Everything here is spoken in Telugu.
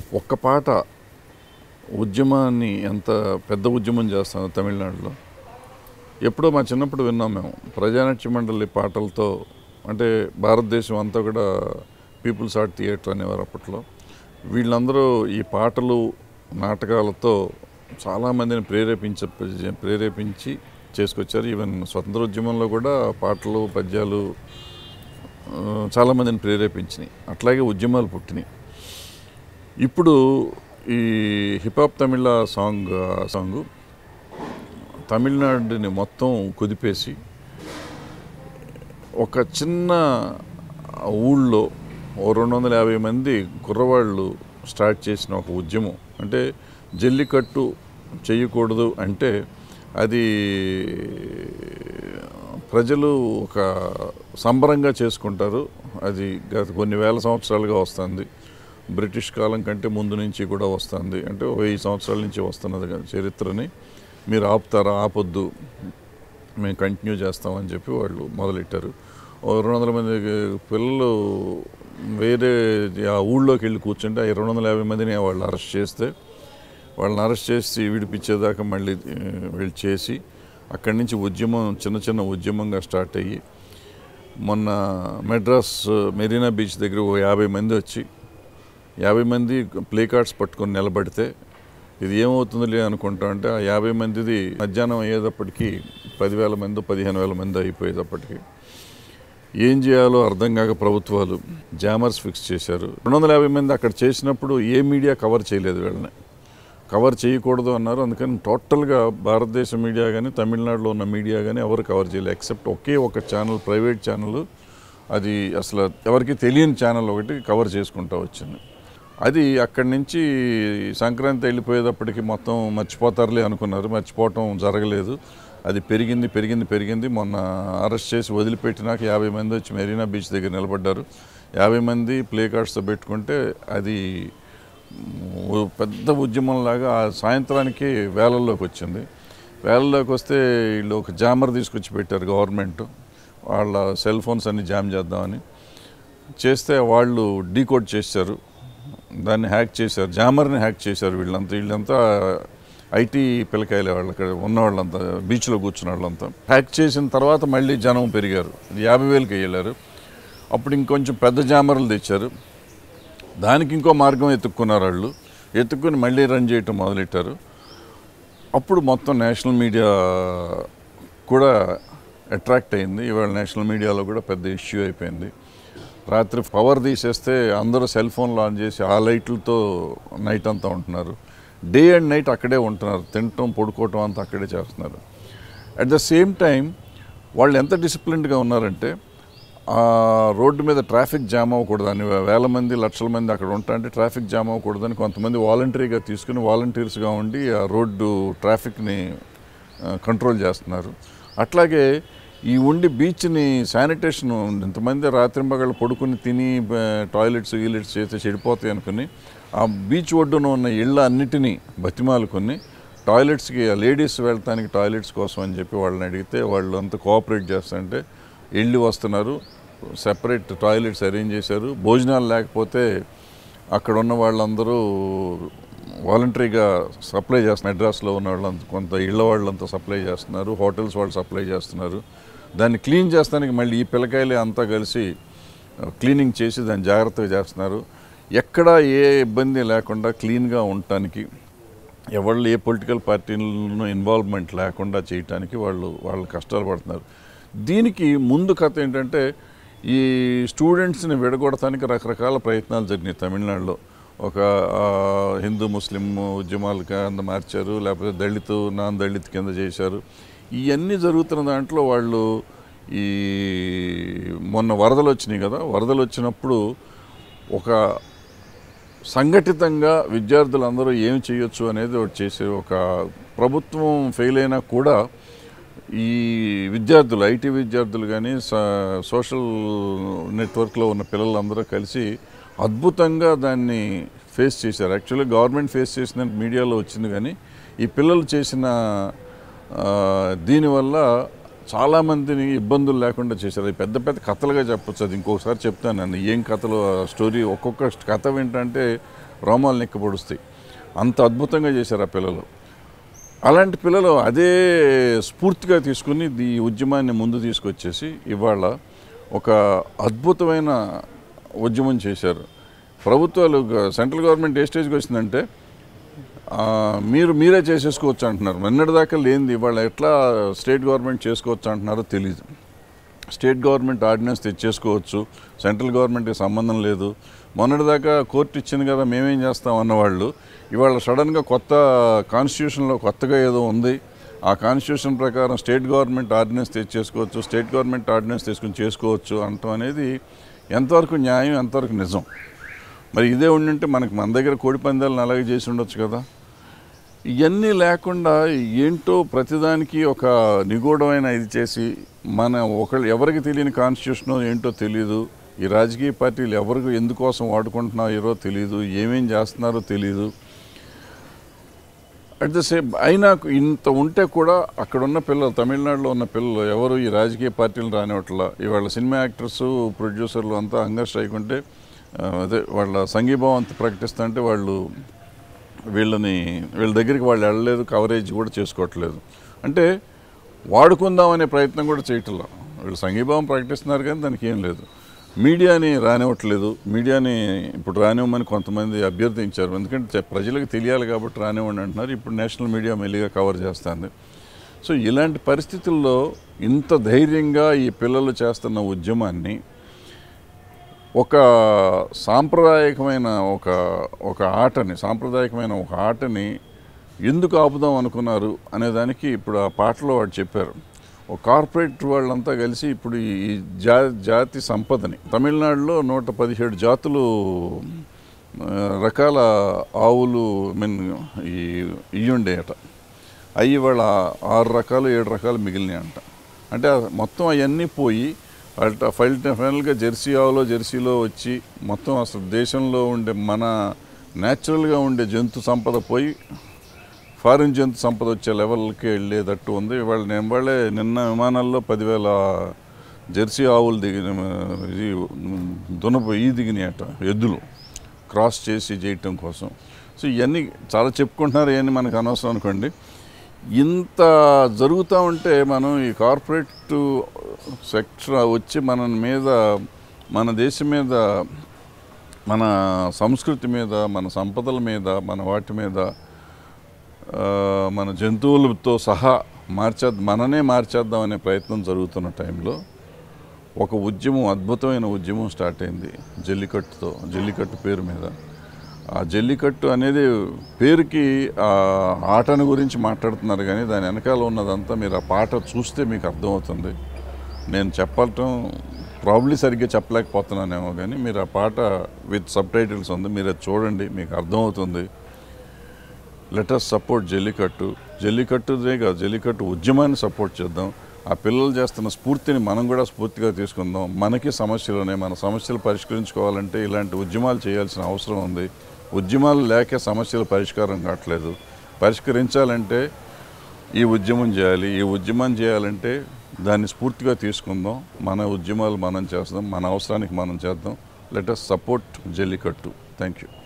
ఒక్క పాట ఉద్యమాన్ని ఎంత పెద్ద ఉద్యమం చేస్తాం తమిళనాడులో ఎప్పుడో మా చిన్నప్పుడు విన్నాం మేము ప్రజానాట్య మండలి పాటలతో అంటే భారతదేశం అంతా కూడా పీపుల్స్ ఆర్ట్ థియేటర్ అనేవారు అప్పట్లో వీళ్ళందరూ ఈ పాటలు నాటకాలతో చాలామందిని ప్రేరేపించ ప్రేరేపించి చేసుకొచ్చారు ఈవెన్ స్వతంత్ర ఉద్యమంలో కూడా పాటలు పద్యాలు ఆ, చాలామందిని ప్రేరేపించినాయి అట్లాగే ఉద్యమాలు పుట్టినాయి ఇప్పుడు ఈ హిపాప్ తమిళ సాంగ్ సాంగ్ తమిళనాడుని మొత్తం కుదిపేసి ఒక చిన్న ఊళ్ళో ఓ రెండు వందల యాభై మంది కుర్రవాళ్ళు స్టార్ట్ చేసిన ఒక ఉద్యమం అంటే జల్లికట్టు చేయకూడదు అంటే అది ప్రజలు ఒక సంబరంగా చేసుకుంటారు అది గత కొన్ని వేల సంవత్సరాలుగా వస్తుంది బ్రిటిష్ కాలం కంటే ముందు నుంచి కూడా వస్తుంది అంటే ఓ వెయ్యి సంవత్సరాల నుంచి వస్తున్నది కదా చరిత్రని మీరు ఆపుతారా ఆపొద్దు మేము కంటిన్యూ చేస్తామని చెప్పి వాళ్ళు మొదలెట్టారు ఓ రెండు వందల మంది పిల్లలు వేరే ఆ ఊళ్ళోకి వెళ్ళి కూర్చుంటే ఆ రెండు వందల యాభై మందిని వాళ్ళు అరెస్ట్ చేస్తే వాళ్ళని అరెస్ట్ చేసి విడిపించేదాకా మళ్ళీ ఆ, వీళ్ళు చేసి అక్కడి నుంచి ఉద్యమం చిన్న చిన్న ఉద్యమంగా స్టార్ట్ అయ్యి మొన్న మెడ్రాస్ మెరీనా బీచ్ దగ్గర ఓ యాభై మంది వచ్చి యాభై మంది ప్లే కార్డ్స్ పట్టుకొని నిలబడితే ఇది ఏమవుతుందిలే అనుకుంటా అంటే ఆ యాభై మందిది మధ్యాహ్నం అయ్యేటప్పటికి పదివేల మంది పదిహేను వేల మంది అయిపోయేటప్పటికి ఏం చేయాలో అర్థం కాక ప్రభుత్వాలు జామర్స్ ఫిక్స్ చేశారు రెండు వందల యాభై మంది అక్కడ చేసినప్పుడు ఏ మీడియా కవర్ చేయలేదు వీళ్ళని కవర్ చేయకూడదు అన్నారు అందుకని టోటల్గా భారతదేశ మీడియా కానీ తమిళనాడులో ఉన్న మీడియా కానీ ఎవరు కవర్ చేయలేదు ఎక్సెప్ట్ ఒకే ఒక ఛానల్ ప్రైవేట్ ఛానల్ అది అసలు ఎవరికి తెలియని ఛానల్ ఒకటి కవర్ చేసుకుంటూ వచ్చింది అది అక్కడి నుంచి సంక్రాంతి వెళ్ళిపోయేటప్పటికి మొత్తం మర్చిపోతారులే అనుకున్నారు మర్చిపోవటం జరగలేదు అది పెరిగింది పెరిగింది పెరిగింది మొన్న అరెస్ట్ చేసి వదిలిపెట్టినాక యాభై మంది వచ్చి మెరీనా బీచ్ దగ్గర నిలబడ్డారు యాభై మంది ప్లే కార్డ్స్తో పెట్టుకుంటే అది ఓ పెద్ద ఉద్యమంలాగా ఆ సాయంత్రానికి వేలల్లోకి వచ్చింది వేలల్లోకి వస్తే వీళ్ళు ఒక జామర్ తీసుకొచ్చి పెట్టారు గవర్నమెంట్ వాళ్ళ సెల్ ఫోన్స్ అన్ని జామ్ చేద్దామని చేస్తే వాళ్ళు డీకోడ్ చేశారు దాన్ని హ్యాక్ చేశారు జామర్ని హ్యాక్ చేశారు వీళ్ళంతా వీళ్ళంతా ఐటీ పిల్లకాయలే వాళ్ళు అక్కడ ఉన్న వాళ్ళంతా బీచ్లో కూర్చున్న వాళ్ళంతా హ్యాక్ చేసిన తర్వాత మళ్ళీ జనం పెరిగారు యాభై వేలకి వెళ్ళారు అప్పుడు ఇంకొంచెం పెద్ద జామర్లు తెచ్చారు దానికి ఇంకో మార్గం ఎత్తుక్కున్నారు వాళ్ళు ఎత్తుక్కుని మళ్ళీ రన్ చేయటం మొదలెట్టారు అప్పుడు మొత్తం నేషనల్ మీడియా కూడా అట్రాక్ట్ అయింది ఇవాళ నేషనల్ మీడియాలో కూడా పెద్ద ఇష్యూ అయిపోయింది రాత్రి పవర్ తీసేస్తే అందరూ సెల్ ఫోన్లు ఆన్ చేసి ఆ లైట్లతో నైట్ అంతా ఉంటున్నారు డే అండ్ నైట్ అక్కడే ఉంటున్నారు తినటం పడుకోవటం అంతా అక్కడే చేస్తున్నారు అట్ ద సేమ్ టైం వాళ్ళు ఎంత డిసిప్లిన్డ్గా ఉన్నారంటే ఆ రోడ్డు మీద ట్రాఫిక్ జామ్ అవ్వకూడదని వేల మంది లక్షల మంది అక్కడ ఉంటా అంటే ట్రాఫిక్ జామ్ అవ్వకూడదని కొంతమంది వాలంటరీగా తీసుకుని వాలంటీర్స్గా ఉండి ఆ రోడ్డు ట్రాఫిక్ని కంట్రోల్ చేస్తున్నారు అట్లాగే ఈ ఉండి బీచ్ని శానిటేషన్ ఇంతమంది రాత్రింబగళ్ళు పడుకుని తిని ఆ, టాయిలెట్స్ గీలెట్స్ చేస్తే చెడిపోతాయి అనుకుని ఆ బీచ్ ఒడ్డున ఉన్న ఇళ్ళ అన్నిటినీ బతిమాలుకొని టాయిలెట్స్కి లేడీస్ వెళ్తానికి టాయిలెట్స్ కోసం అని చెప్పి వాళ్ళని అడిగితే వాళ్ళు అంతా కోఆపరేట్ చేస్తుంటే వెళ్ళి వస్తున్నారు సెపరేట్ టాయిలెట్స్ అరేంజ్ చేశారు భోజనాలు లేకపోతే అక్కడ ఉన్న వాళ్ళందరూ వాలంటరీగా సప్లై చేస్తున్నారు మెడ్రాస్లో ఉన్న వాళ్ళంతా కొంత ఇళ్ళ వాళ్ళంతా సప్లై చేస్తున్నారు హోటల్స్ వాళ్ళు సప్లై చేస్తున్నారు దాన్ని క్లీన్ చేస్తానికి మళ్ళీ ఈ పిల్లకాయలే అంతా కలిసి క్లీనింగ్ చేసి దాన్ని జాగ్రత్తగా చేస్తున్నారు ఎక్కడ ఏ ఇబ్బంది లేకుండా క్లీన్గా ఉండటానికి ఎవళ్ళు ఏ పొలిటికల్ పార్టీలను ఇన్వాల్వ్మెంట్ లేకుండా చేయటానికి వాళ్ళు వాళ్ళు కష్టాలు పడుతున్నారు దీనికి ముందు కథ ఏంటంటే ఈ స్టూడెంట్స్ని విడగొడటానికి రకరకాల ప్రయత్నాలు జరిగినాయి తమిళనాడులో ఒక ఆ, హిందూ ముస్లిం ఉద్యమాలు కింద మార్చారు లేకపోతే దళిత్ నాన్ దళిత్ కింద చేశారు ఇవన్నీ జరుగుతున్న దాంట్లో వాళ్ళు ఈ మొన్న వరదలు వచ్చినాయి కదా వరదలు వచ్చినప్పుడు ఒక సంఘటితంగా విద్యార్థులందరూ ఏం చేయొచ్చు అనేది ఒకటి చేసే ఒక ప్రభుత్వం ఫెయిల్ అయినా కూడా ఈ విద్యార్థులు ఐటీ విద్యార్థులు కానీ సోషల్ నెట్వర్క్లో ఉన్న పిల్లలందరూ కలిసి అద్భుతంగా దాన్ని ఫేస్ చేశారు యాక్చువల్లీ గవర్నమెంట్ ఫేస్ చేసిన మీడియాలో వచ్చింది కానీ ఈ పిల్లలు చేసిన ఆ, దీనివల్ల చాలామందిని ఇబ్బందులు లేకుండా చేశారు అది పెద్ద పెద్ద కథలుగా చెప్పొచ్చు అది ఇంకొకసారి చెప్తాను నేను ఏం కథలు ఆ స్టోరీ ఒక్కొక్క కథ ఏంటంటే రోమాలు నిక్కబొడుస్తాయి అంత అద్భుతంగా చేశారు ఆ పిల్లలు అలాంటి పిల్లలు అదే స్ఫూర్తిగా తీసుకుని ఈ ఉద్యమాన్ని ముందు తీసుకొచ్చేసి ఇవాళ ఒక అద్భుతమైన ఉద్యమం చేశారు ప్రభుత్వాలు గ- సెంట్రల్ గవర్నమెంట్ ఏ స్టేజ్కి వచ్చిందంటే ఆ, మీరు మీరే చేసేసుకోవచ్చు అంటున్నారు మొన్నటిదాకా లేనిది ఇవాళ ఎట్లా స్టేట్ గవర్నమెంట్ చేసుకోవచ్చు అంటున్నారో తెలియదు స్టేట్ గవర్నమెంట్ ఆర్డినెన్స్ తెచ్చేసుకోవచ్చు సెంట్రల్ గవర్నమెంట్కి సంబంధం లేదు మొన్నటిదాకా కోర్టు ఇచ్చింది కదా మేమేం చేస్తాం అన్నవాళ్ళు ఇవాళ సడన్గా కొత్త కాన్స్టిట్యూషన్లో కొత్తగా ఏదో ఉంది ఆ కాన్స్టిట్యూషన్ ప్రకారం స్టేట్ గవర్నమెంట్ ఆర్డినెన్స్ తెచ్చేసుకోవచ్చు స్టేట్ గవర్నమెంట్ ఆర్డినెన్స్ తీసుకుని చేసుకోవచ్చు అంటాం అనేది ఎంతవరకు న్యాయం ఎంతవరకు నిజం మరి ఇదే ఉండింటే మనకి మన దగ్గర కోడి పందాలను అలాగే చేసి ఉండొచ్చు కదా ఇవన్నీ లేకుండా ఏంటో ప్రతిదానికి ఒక నిగూఢమైన ఇది చేసి మన ఒకళ్ళు ఎవరికి తెలియని కాన్స్టిట్యూషనో ఏంటో తెలియదు ఈ రాజకీయ పార్టీలు ఎవరికి ఎందుకోసం వాడుకుంటున్నారో తెలియదు ఏమేం చేస్తున్నారో తెలియదు అట్ ద సేమ్ అయినా ఇంత ఉంటే కూడా అక్కడ ఉన్న పిల్లలు తమిళనాడులో ఉన్న పిల్లలు ఎవరు ఈ రాజకీయ పార్టీలు రానివట్ల ఇవాళ సినిమా యాక్టర్స్ ప్రొడ్యూసర్లు అంతా హంగర్ స్ట్రైక్ ఉంటే ఆ, అదే వాళ్ళ సంఘీభావం అంత ప్రకటిస్తుంటే వాళ్ళు వీళ్ళని వీళ్ళ దగ్గరికి వాళ్ళు వెళ్ళలేదు కవరేజ్ కూడా చేసుకోవట్లేదు అంటే వాడుకుందాం అనే ప్రయత్నం కూడా చేయట్లా వీళ్ళు సంఘీభావం ప్రకటిస్తున్నారు కానీ దానికి ఏం లేదు మీడియాని రానివ్వట్లేదు మీడియాని ఇప్పుడు రానివ్వమని కొంతమంది అభ్యర్థించారు ఎందుకంటే చె- ప్రజలకు తెలియాలి కాబట్టి రానివ్వండి అంటున్నారు ఇప్పుడు నేషనల్ మీడియా మెల్లిగా కవర్ చేస్తుంది సో ఇలాంటి పరిస్థితుల్లో ఇంత ధైర్యంగా ఈ పిల్లలు చేస్తున్న ఉద్యమాన్ని ఒక సాంప్రదాయకమైన ఒక ఒక ఆటని సాంప్రదాయకమైన ఒక ఆటని ఎందుకు ఆపుదాం అనుకున్నారు అనే దానికి ఇప్పుడు ఆ పాటలో వాడు చెప్పారు ఒక కార్పొరేట్ వాళ్ళంతా కలిసి ఇప్పుడు ఈ జా జాతి సంపదని తమిళనాడులో నూట పదిహేడు జాతులు ఆ, రకాల ఆవులు మీన్ ఈ ఇవి ఉండేయట అవి వాళ్ళ ఆరు రకాలు ఏడు రకాలు మిగిలినాయి అంట అంటే ఆ మొత్తం అవన్నీ పోయి అల్ట ఫైల్ ఫైనల్గా జెర్సీ ఆవులో జెర్సీలో వచ్చి మొత్తం అసలు దేశంలో ఉండే మన న్యాచురల్గా ఉండే జంతు సంపద పోయి ఫారిన్ జంతు సంపద వచ్చే లెవెల్కి వెళ్ళేటట్టు ఉంది ఇవాళ నేను వాళ్ళే నిన్న విమానాల్లో పదివేల జెర్సీ ఆవులు దిగిన ఇది దునప ఈ దిగినాయట ఎద్దులు క్రాస్ చేసి చేయటం కోసం సో ఇవన్నీ చాలా చెప్పుకుంటున్నారు ఇవన్నీ మనకు అనవసరం అనుకోండి ఇంత జరుగుతూ ఉంటే మనం ఈ కార్పొరేట్ సెక్టర్ వచ్చి మన మీద మన దేశం మీద మన సంస్కృతి మీద మన సంపదల మీద మన వాటి మీద ఆ, మన జంతువులతో సహా మార్చే మననే మార్చేద్దాం అనే ప్రయత్నం జరుగుతున్న టైంలో ఒక ఉద్యమం అద్భుతమైన ఉద్యమం స్టార్ట్ అయింది జల్లికట్టుతో జల్లికట్టు పేరు మీద ఆ జల్లికట్టు అనేది పేరుకి ఆ ఆటను గురించి మాట్లాడుతున్నారు కానీ దాని వెనకాల ఉన్నదంతా మీరు ఆ పాట చూస్తే మీకు అర్థమవుతుంది నేను చెప్పటం ప్రాబ్లీ సరిగ్గా చెప్పలేకపోతున్నానేమో కానీ మీరు ఆ పాట విత్ సబ్ టైటిల్స్ ఉంది మీరు అది చూడండి మీకు అర్థమవుతుంది లెటస్ సపోర్ట్ జల్లికట్టు జల్లికట్టుదే కాదు జల్లికట్టు ఉద్యమాన్ని సపోర్ట్ చేద్దాం ఆ పిల్లలు చేస్తున్న స్ఫూర్తిని మనం కూడా స్ఫూర్తిగా తీసుకుందాం మనకి సమస్యలు ఉన్నాయి మన సమస్యలు పరిష్కరించుకోవాలంటే ఇలాంటి ఉద్యమాలు చేయాల్సిన అవసరం ఉంది ఉద్యమాలు లేక సమస్యలు పరిష్కారం కావట్లేదు పరిష్కరించాలంటే ఈ ఉద్యమం చేయాలి ఈ ఉద్యమం చేయాలంటే దాన్ని స్ఫూర్తిగా తీసుకుందాం మన ఉద్యమాలు మనం చేస్తాం మన అవసరానికి మనం చేద్దాం let us support Jallikattu thank you